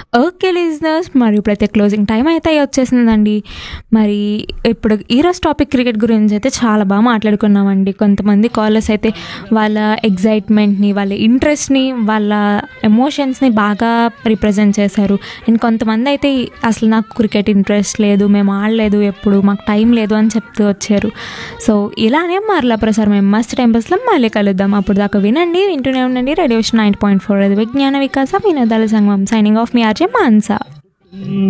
okay listeners మరి ఇప్పుడైతే closing time అయితే వచ్చేసిందండి మరి ఇప్పుడు ఈరోజు టాపిక్ క్రికెట్ గురించి అయితే చాలా బాగా మాట్లాడుకున్నామండి కొంతమంది కాలర్స్ అయితే వాళ్ళ ఎగ్జైట్మెంట్ని వాళ్ళ ఇంట్రెస్ట్ని వాళ్ళ ఎమోషన్స్ని బాగా రిప్రజెంట్ చేశారు అండ్ కొంతమంది అయితే అసలు నాకు క్రికెట్ ఇంట్రెస్ట్ లేదు మేము ఆడలేదు ఎప్పుడు మాకు టైం లేదు అని చెప్తూ వచ్చారు సో ఇలానే మరలా ప్రసారం మేము మస్ట్ టెంపల్స్లో మళ్ళీ కలుద్దాం అప్పుడు దాకా వినండి వింటూనే ఉండండి రేడియో నైన్ పాయింట్ ఫోర్ అది విజ్ఞాన వికాస వినోదాల సంగమం సైనింగ్ ఆఫ్ మీ ఆర్జే మాన్సా